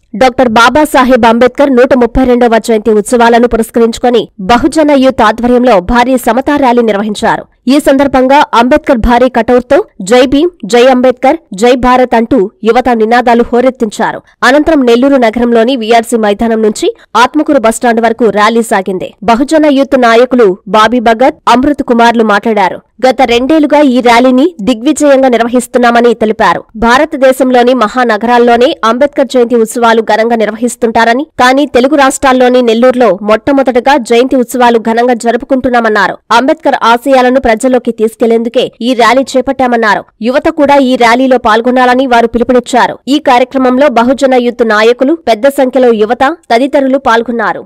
doctor Babasaheb Ambedkar నూట ముప్పై రెండవ జయంతి ఉత్సవాలను పురస్కరించుకొని బహుజన యూత్ ఆధ్వర్యంలో భారీ సమతా ర్యాలీ నిర్వహించారు ఈ సందర్భంగా అంబేద్కర్ భారీ కటౌట్తో జై భీమ్ జై అంబేద్కర్ జై భారత్ అంటూ యువత నినాదాలు హోరెత్తించారు అనంతరం నెల్లూరు నగరంలోని వీఆర్సీ మైదానం నుంచి ఆత్మకూరు బస్టాండ్ వరకు ర్యాలీ సాగింది బహుజన యూత్ నాయకులు బాబీ భగత్ అమృత్ కుమార్లు మాట్లాడారు గత రెండేళ్లుగా ఈ ర్యాలీని దిగ్విజయంగా నిర్వహిస్తున్నామని తెలిపారు భారతదేశంలోని మహానగరాల్లోనే అంబేద్కర్ జయంతి ఉత్సవాలు ఘనంగా నిర్వహిస్తుంటారని కానీ తెలుగు రాష్ట్రాల్లోని నెల్లూరులో మొట్టమొదటగా జయంతి ఉత్సవాలు ఘనంగా జరుపుకుంటున్నామన్నారు అంబేద్కర్ ఆశయాలను ప్రజల్లోకి తీసుకెళ్లేందుకే ఈ ర్యాలీ చేపట్టామన్నారు యువత కూడా ఈ ర్యాలీలో పాల్గొనాలని వారు పిలుపునిచ్చారు ఈ కార్యక్రమంలో బహుజన యూత్ నాయకులు పెద్ద సంఖ్యలో యువత తదితరులు పాల్గొన్నారు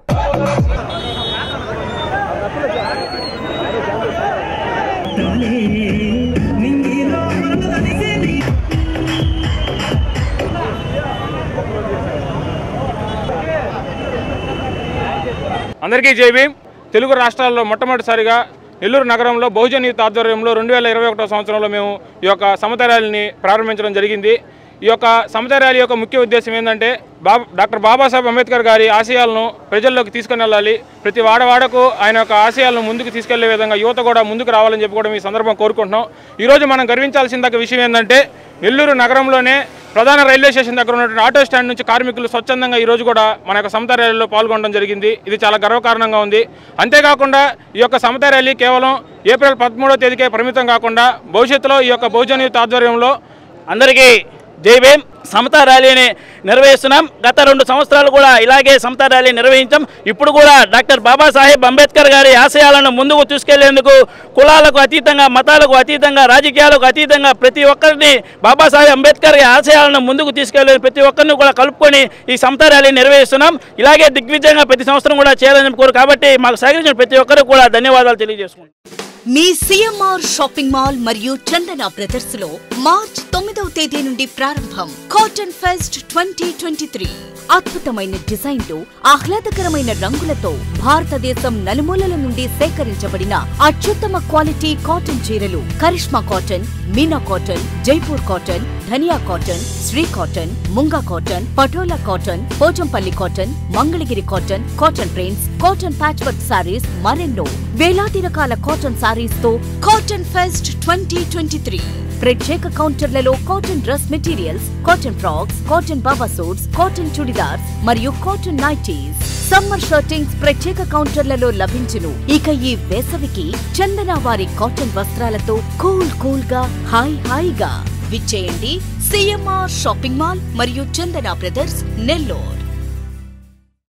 అందరికీ జై భీమ్ తెలుగు రాష్ట్రాల్లో మొట్టమొదటిసారిగా నెల్లూరు నగరంలో బహుజన్ యూత్ ఆధ్వర్యంలో రెండు వేల ఇరవై ఒకటో సంవత్సరంలో మేము ఈ యొక్క సమత ర్యాలీని ప్రారంభించడం జరిగింది ఈ యొక్క సమత ర్యాలీ యొక్క ముఖ్య ఉద్దేశం ఏంటంటే బాబా డాక్టర్ బాబాసాహెబ్ అంబేద్కర్ గారి ఆశయాలను ప్రజల్లోకి తీసుకుని వెళ్ళాలి ప్రతి వాడవాడకు ఆయన యొక్క ఆశయాలను ముందుకు తీసుకెళ్లే విధంగా యువత కూడా ముందుకు రావాలని చెప్పి కూడా ఈ సందర్భం కోరుకుంటున్నాం ఈరోజు మనం గర్వించాల్సిన దగ్గర విషయం ఏంటంటే నెల్లూరు నగరంలోనే ప్రధాన రైల్వే స్టేషన్ దగ్గర ఉన్నటువంటి ఆటో స్టాండ్ నుంచి కార్మికులు స్వచ్ఛందంగా ఈ రోజు కూడా మన యొక్క సమత ర్యాలీలో పాల్గొనడం జరిగింది ఇది చాలా గర్వకారణంగా ఉంది అంతేకాకుండా ఈ యొక్క సమత ర్యాలీ కేవలం ఏప్రిల్ పదమూడవ తేదీకే పరిమితం కాకుండా భవిష్యత్తులో ఈ యొక్క బహుజన్ యూత్ ఆధ్వర్యంలో అందరికీ జై భీమ్ సమతా ర్యాలీని నిర్వహిస్తున్నాం గత రెండు సంవత్సరాలు కూడా ఇలాగే సమతా ర్యాలీ నిర్వహించాం ఇప్పుడు కూడా డాక్టర్ బాబాసాహెబ్ అంబేద్కర్ గారి ఆశయాలను ముందుకు తీసుకెళ్లేందుకు కులాలకు అతీతంగా మతాలకు అతీతంగా రాజకీయాలకు అతీతంగా ప్రతి ఒక్కరిని బాబాసాహెబ్ అంబేద్కర్ గారి ఆశయాలను ముందుకు తీసుకెళ్లే ప్రతి ఒక్కరిని కూడా కలుపుకొని ఈ సమతా ర్యాలీ నిర్వహిస్తున్నాం ఇలాగే దిగ్విజయంగా ప్రతి సంవత్సరం కూడా చేయాలని కోరు కాబట్టి మాకు సహకరించిన ప్రతి ఒక్కరికి కూడా ధన్యవాదాలు తెలియజేసుకుంటాం మీ సిఎంఆర్ షాపింగ్ మాల్ మరియు చందన బ్రదర్స్ లో మార్చ్ తొమ్మిదవ తేదీ నుండి ప్రారంభం cotton fest twenty twenty three అద్భుతమైన డిజైన్లు ఆహ్లాదకరమైన రంగులతో భారతదేశం నలుమూలల నుండి సేకరించబడిన అత్యుత్తమ క్వాలిటీ కాటన్ చీరలు Karishma cotton Meena cotton Jaipur cotton Dhaniya cotton Shri cotton Munga cotton Patola cotton Pochampally cotton Mangalagiri cotton cotton prints cotton patchwork sarees మరెన్నో వేలాది రకాల కాటన్ సారీస్ తో cotton fest twenty twenty three ప్రత్యేక కౌంటర్లలో cotton dress materials cotton frocks cotton baba suits cotton churidars మరియు cotton nighties summer shirtings ప్రత్యేక కౌంటర్లలో లభించును ఇక ఈ వేసవికి చందన వారి కాటన్ వస్త్రాలతో కూల్ కూల్ గా హాయ్ హాయిగా విచ్చేయండి సిఎంఆర్ షాపింగ్ మాల్ మరియు చందన బ్రదర్స్ నెల్లూరు